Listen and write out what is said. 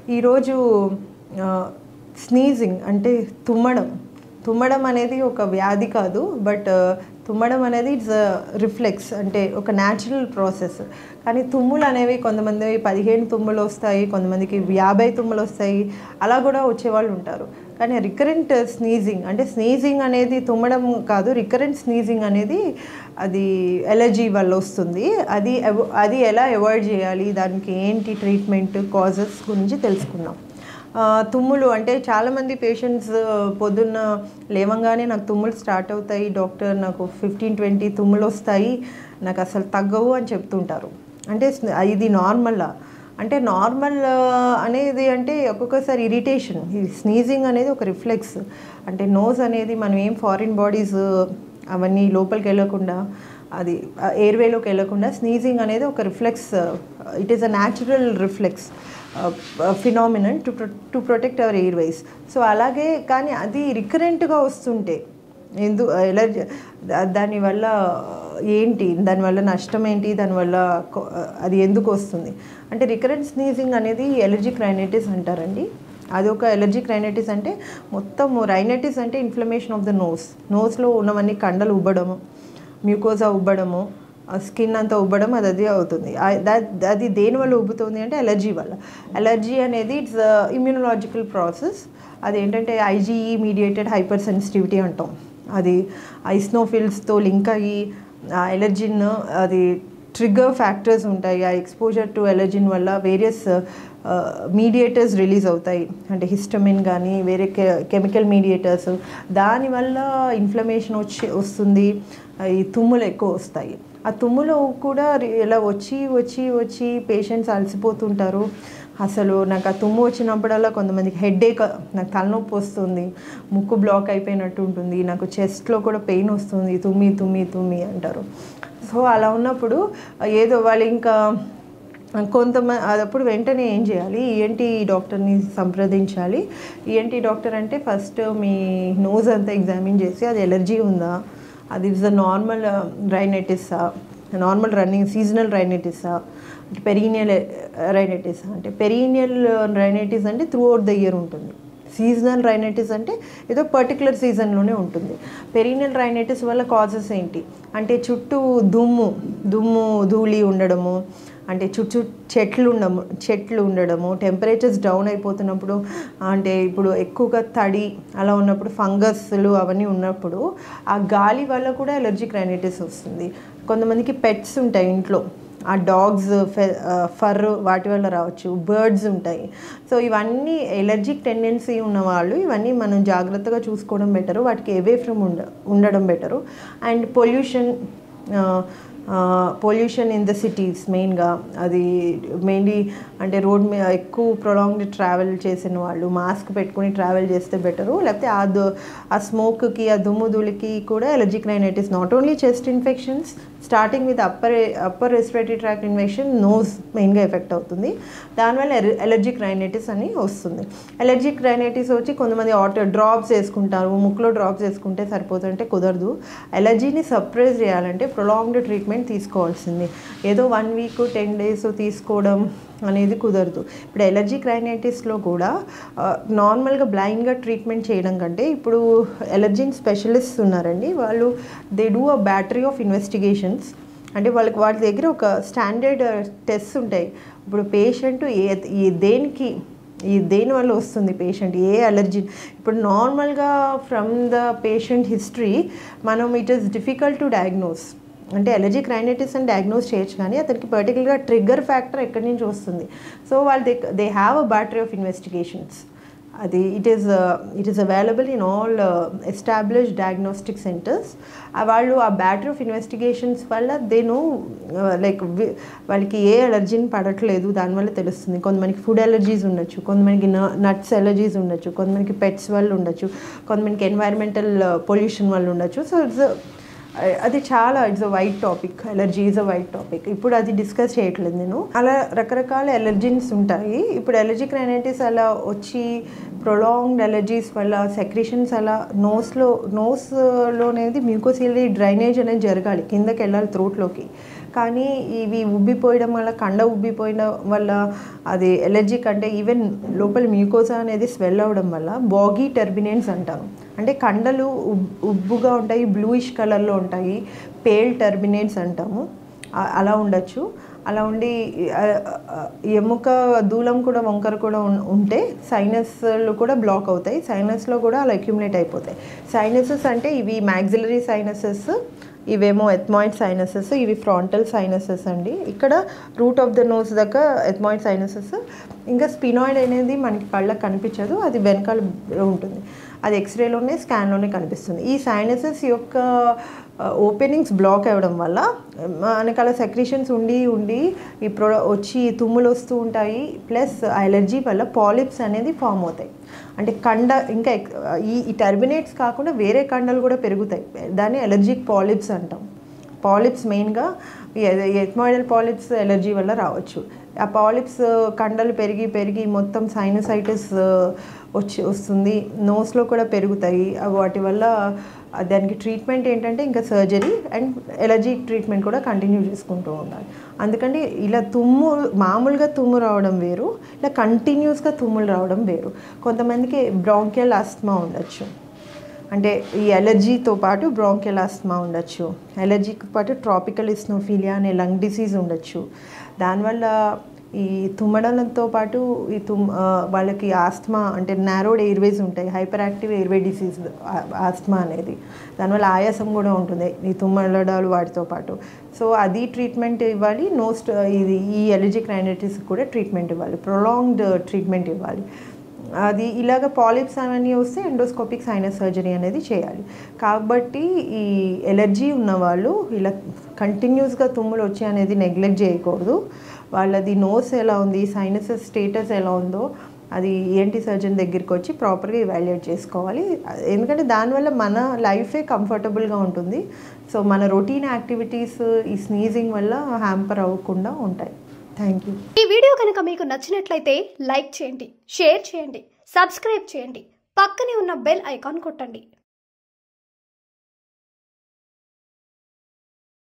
ఈరోజు స్నీజింగ్ అంటే తుమ్మడం తుమ్మడం అనేది ఒక వ్యాధి కాదు బట్ తుమ్మడం అనేది ఇట్స్ రిఫ్లెక్స్ అంటే ఒక న్యాచురల్ ప్రాసెస్ కానీ తుమ్ములు అనేవి కొంతమంది పదిహేను తుమ్ములు వస్తాయి కొంతమందికి యాభై తుమ్ములు వస్తాయి అలా కూడా వచ్చేవాళ్ళు ఉంటారు కానీ రికరెంట్ స్నీజింగ్ అంటే స్నీజింగ్ అనేది తుమ్మడం కాదు రికరెంట్ స్నీజింగ్ అనేది అది ఎలర్జీ వల్ల వస్తుంది అది అవ- అది ఎలా అవాయిడ్ చేయాలి దానికి ఏంటి ట్రీట్మెంట్ కాజెస్ గురించి తెలుసుకుందాం ఆ, తుమ్ములు అంటే చాలామంది పేషెంట్స్ పొద్దున్న లేవంగానే నాకు తుమ్ములు స్టార్ట్ అవుతాయి డాక్టర్ నాకు ఫిఫ్టీన్ ట్వంటీ తుమ్ములు వస్తాయి నాకు అసలు తగ్గవు అని చెప్తుంటారు అంటే స్న- ఇది నార్మల్లా అంటే నార్మల్ అనేది అంటే ఒక్కొక్కసారి ఇరిటేషన్ ఈ స్నీజింగ్ అనేది ఒక రిఫ్లెక్స్ అంటే నోస్ అనేది మనం ఏం ఫారిన్ బాడీస్ అవన్నీ లోపలికి వెళ్ళకుండా అది ఎయిర్వేలోకి వెళ్ళకుండా స్నీజింగ్ అనేది ఒక reflex it is a natural reflex phenomenon to to protect our airways so అలాగే కానీ అది రికరెంట్గా వస్తుంటే ఎందు ఎలర్జీ దానివల్ల ఏంటి దానివల్ల నష్టం ఏంటి దానివల్ల కొ- అది ఎందుకు వస్తుంది అంటే రికరెంట్ స్నీజింగ్ అనేది ఎలర్జిక్ రైనైటిస్ అంటారండి అది ఒక ఎలర్జిక్ రైనైటిస్ అంటే మొత్తం రైనైటిస్ అంటే ఇన్ఫ్లమేషన్ ఆఫ్ ద నోస్ నోస్లో ఉన్నవన్నీ కండలు ఉబ్బడము మ్యూకోజా ఉబ్బడము స్కిన్ అంతా ఉబ్బడం అది అది అవుతుంది ఆ- దా- అది దేని వల్ల ఉబ్బుతుంది అంటే ఎలర్జీ వల్ల ఎలర్జీ అనేది ఇట్స్ ఇమ్యూనలాజికల్ ప్రాసెస్ అది ఏంటంటే ఐజీఈ మీడియేటెడ్ హైపర్ సెన్సిటివిటీ అంటాం అది ఐస్నోఫిల్స్తో లింక్ అయ్యి ఆ ఎలర్జిన్ అది ట్రిగ్గర్ ఫ్యాక్టర్స్ ఉంటాయి ఆ ఎక్స్పోజర్ టు ఎలర్జిన్ వల్ల వేరియస్ మీడియేటర్స్ రిలీజ్ అవుతాయి అంటే హిస్టమిన్ కానీ వేరే కె కెమికల్ మీడియేటర్స్ దానివల్ల ఇన్ఫ్లమేషన్ వచ్చి వస్తుంది ఈ తుమ్ములు ఎక్కువ వస్తాయి ఆ తుమ్ములు కూడా రి- ఇలా వచ్చి వచ్చి వచ్చి పేషెంట్స్ అలసిపోతుంటారు అసలు నాకు ఆ తుమ్ము వచ్చినప్పుడల్లా కొంతమందికి హెడేక్ నాకు తలనొప్పి వస్తుంది ముక్కు బ్లాక్ అయిపోయినట్టు ఉంటుంది నాకు చెస్ట్లో కూడా పెయిన్ వస్తుంది తుమ్మి తుమ్మి తుమ్మి అంటారు సో అలా ఉన్నప్పుడు ఏదో వాళ్ళు ఇంకా కొంతమంది అదప్పుడు వెంటనే ఏం చేయాలి ఈఎన్టీ డాక్టర్ని సంప్రదించాలి ఈఎన్టీ డాక్టర్ అంటే ఫస్ట్ మీ నోజ్ అంతా ఎగ్జామిన్ చేసి అది ఎలర్జీ ఉందా అది ఇస్ ద నార్మల్ రైనైటిసా నార్మల్ రన్నింగ్ సీజనల్ రైనైటిసా అంటే పెరీనియల్ రైనైటిస్ అంటే పెరీనియల్ రైనైటిస్ అంటే త్రూ అవుట్ ద ఇయర్ ఉంటుంది సీజనల్ రైనైటిస్ అంటే ఏదో పర్టికులర్ సీజన్లోనే ఉంటుంది పెరీనియల్ రైనైటిస్ వల్ల కాజెస్ ఏంటి అంటే చుట్టూ దుమ్ము దుమ్ము ధూళి ఉండడము అంటే చుట్టూ చెట్లు ఉండము చెట్లు ఉండడము టెంపరేచర్స్ డౌన్ అయిపోతున్నప్పుడు అంటే ఇప్పుడు ఎక్కువగా తడి అలా ఉన్నప్పుడు ఫంగస్లు అవన్నీ ఉన్నప్పుడు ఆ గాలి వల్ల కూడా ఎలర్జిక్ రైనైటిస్ వస్తుంది కొంతమందికి పెట్స్ ఉంటాయి ఇంట్లో ఆ డాగ్స్ ఫర్ వాటి వల్ల రావచ్చు బర్డ్స్ ఉంటాయి సో ఇవన్నీ ఎలర్జిక్ టెండెన్సీ ఉన్న వాళ్ళు ఇవన్నీ మనం జాగ్రత్తగా చూసుకోవడం బెటరు వాటికి అవే ఫ్రమ్ ఉండ ఉండడం better and pollution pollution in the cities మెయిన్గా అది మెయిన్లీ అంటే రోడ్ మీద ఎక్కువ ప్రొలాంగ్డ్ ట్రావెల్ చేసిన వాళ్ళు మాస్క్ పెట్టుకుని ట్రావెల్ చేస్తే బెటరు లేకపోతే ఆ దు ఆ స్మోక్కి ఆ దుమ్ము ధూళికి కూడా allergic rhinitis not only chest infections starting with upper upper respiratory tract infection nose మెయిన్గా ఎఫెక్ట్ అవుతుంది దానివల్ల ఎలర్జిక్ రైనైటిస్ అని వస్తుంది ఎలర్జిక్ రైనైటిస్ వచ్చి కొంతమంది ఆటో డ్రాప్స్ వేసుకుంటారు ముక్కులో డ్రాప్స్ వేసుకుంటే సరిపోతుంటే కుదరదు ఎలర్జీని సప్రెస్ చేయాలంటే ప్రొలాంగ్డ్ ట్రీట్మెంట్ తీసుకోవాల్సింది ఏదో వన్ వీక్ టెన్ డేస్ తీసుకోవడం అనేది కుదరదు ఇప్పుడు ఎలర్జిక్ రైనైటిస్లో కూడా నార్మల్గా బ్లైండ్గా ట్రీట్మెంట్ చేయడం కంటే ఇప్పుడు ఎలర్జీన్ స్పెషలిస్ట్ ఉన్నారండి వాళ్ళు they do a battery of investigations అంటే వాళ్ళకి వాళ్ళ దగ్గర ఒక స్టాండర్డ్ టెస్ట్ ఉంటాయి ఇప్పుడు పేషెంట్ ఏ ఏ దేనికి ఈ దేని వల్ల వస్తుంది పేషెంట్ ఏ అలర్జీ ఇప్పుడు నార్మల్గా ఫ్రమ్ ద పేషెంట్ హిస్టరీ మనం it is difficult to diagnose అంటే ఎలర్జిక్ రైనైటిస్ అని డయాగ్నోస్ చేయొచ్చు కానీ అతనికి పర్టికులర్గా ట్రిగ్గర్ ఫ్యాక్టర్ ఎక్కడి నుంచి వస్తుంది సో వాళ్ళు they they have a battery of investigations అది it is it is available in all establish diagnostic centres వాళ్ళు ఆ బ్యాటరీ ఆఫ్ ఇన్వెస్టిగేషన్స్ వల్ల దేను లైక్ వాళ్ళకి ఏ అలర్జీని పడట్లేదు దానివల్ల తెలుస్తుంది కొంతమందికి ఫుడ్ ఎలర్జీస్ ఉండొచ్చు కొంతమందికి నట్స్ ఎలర్జీస్ ఉండొచ్చు కొంతమందికి పెట్స్ వల్ల ఉండొచ్చు కొంతమందికి ఎన్వైరన్మెంటల్ పొల్యూషన్ వల్ల ఉండొచ్చు సో ఇట్స్ అది చాలా it's a wide topic allergy is a wide topic ఇప్పుడు అది డిస్కస్ చేయట్లేదు నేను అలా రకరకాల ఎలర్జీన్స్ ఉంటాయి ఇప్పుడు ఎలర్జిక్ రైనైటిస్ అలా వచ్చి ప్రొలాంగ్డ్ ఎలర్జీస్ వల్ల సెక్రేషన్స్ అలా నోస్లో నోస్లోనేది మ్యూకోసిలరీ డ్రైనేజ్ అనేది జరగాలి కిందకి వెళ్ళాలి త్రోట్లోకి కానీ ఇవి ఉబ్బిపోయడం వల్ల కండ ఉబ్బిపోయిన వల్ల అది ఎలర్జిక్ అంటే ఈవెన్ లోపల మ్యూకోజా అనేది స్వెల్ అవ్వడం వల్ల బాగీ టర్బినెంట్స్ అంటారు అంటే కండలు ఉబ్ ఉబ్బుగా ఉంటాయి బ్లూయిష్ కలర్లో ఉంటాయి పేల్ టర్బినెంట్స్ అంటాము ఆ- అలా ఉండొచ్చు అలా ఉండి ఆ, ఆ, ఎముక దూలం కూడా వంకర కూడా ఉన్- ఉంటే సైనస్లు కూడా బ్లాక్ అవుతాయి సైనస్లో కూడా అలా అక్యుములేట్ అయిపోతాయి సైనసెస్ అంటే ఇవి మ్యాక్సిలరీ సైనసెస్ ఇవేమో ఎథ్మాయిడ్ సైనసెస్ ఇవి ఫ్రాంటల్ సైనసెస్ అండి ఇక్కడ రూట్ ఆఫ్ ద నోస్ దాకా ఎథ్మాయిడ్ సైనసెస్ ఇంకా స్పినాయిడ్ అనేది మనకి కళ్ళకి కనిపించదు అది వెనకాల ఉంటుంది అది ఎక్స్రేలోనే స్కాన్లోనే కనిపిస్తుంది ఈ సైనసెస్ యొక్క ఓపెనింగ్స్ బ్లాక్ అవ్వడం వల్ల మనకాల సెక్రీషన్స్ ఉండి ఉండి ఈ ప్రొ వచ్చి తుమ్ములు వస్తూ ఉంటాయి ప్లస్ అలర్జీ వల్ల పాలిప్స్ అనేది ఫామ్ అవుతాయి అంటే కండ ఇంకా ఎక్- ఈ ఈ టర్మినేట్స్ కాకుండా వేరే కండలు కూడా పెరుగుతాయి దాన్ని ఎలర్జిక్ పాలిప్స్ అంటాం పాలిప్స్ మెయిన్గా ఎథ్మాయిడల్ పాలిప్స్ ఎలర్జీ వల్ల రావచ్చు ఆ పాలిప్స్ కండలు పెరిగి పెరిగి మొత్తం సైనసైటిస్ వచ్చి వస్తుంది నోస్లో కూడా పెరుగుతాయి అవి వాటి వల్ల ఆ దానికి ట్రీట్మెంట్ ఏంటంటే ఇంకా సర్జరీ అండ్ ఎలర్జీ ట్రీట్మెంట్ కూడా కంటిన్యూ చేసుకుంటూ ఉండాలి అందుకని ఇలా తుమ్ము మామూలుగా తుమ్ము రావడం వేరు ఇలా కంటిన్యూస్గా తుమ్ములు రావడం వేరు కొంతమందికి బ్రాంకియల్ ఆస్మా ఉండొచ్చు అంటే ఈ ఎలర్జీతో పాటు బ్రాంకియల్ ఆస్మా ఉండొచ్చు ఎలర్జీతో పాటు ట్రాపికల్ ఇస్నోఫీలియా అనే లంగ్ డిసీజ్ ఉండొచ్చు దానివల్ల ఈ తుమ్మడంతో పాటు ఈ తుమ్ ఆ, వాళ్ళకి ఆస్మా అంటే నారోడ్ ఎయిర్వేస్ ఉంటాయి hyperactive airway disease asthma అనేది దానివల్ల ఆయాసం కూడా ఉంటుంది ఈ తుమ్మలడాలు వాటితో పాటు సో అది ట్రీట్మెంట్ ఇవ్వాలి నోస్ట్ ఇది ఈ ఎలర్జిక్ రైనైటిస్ కూడా ట్రీట్మెంట్ ఇవ్వాలి ప్రొలాంగ్డ్ ట్రీట్మెంట్ ఇవ్వాలి అది ఇలాగ పాలిప్స్ అవన్నీ వస్తే ఎండోస్కోపిక్ సైనస్ సర్జరీ అనేది చేయాలి కాబట్టి ఈ ఎలర్జీ ఉన్నవాళ్ళు ఇలా కంటిన్యూస్గా తుమ్ములు వచ్చి అనేది నెగ్లెక్ట్ చేయకూడదు వాళ్ళది నోస్ ఎలా ఉంది సైనసెస్ స్టేటస్ ఎలా ఉందో అది ఏంటి సర్జన్ దగ్గరికి వచ్చి ప్రాపర్గా ఇవాల్యుయేట్ చేసుకోవాలి ఎందుకంటే దానివల్ల మన లైఫే కంఫర్టబుల్గా ఉంటుంది సో మన రొటీన్ యాక్టివిటీస్ ఈ స్నీజింగ్ వల్ల హ్యాంపర్ అవ్వకుండా ఉంటాయి థ్యాంక్ యూ ఈ వీడియో కనుక మీకు నచ్చినట్లయితే లైక్ చేయండి షేర్ చేయండి సబ్స్క్రైబ్ చేయండి పక్కనే ఉన్న బెల్ ఐకాన్ కొట్టండి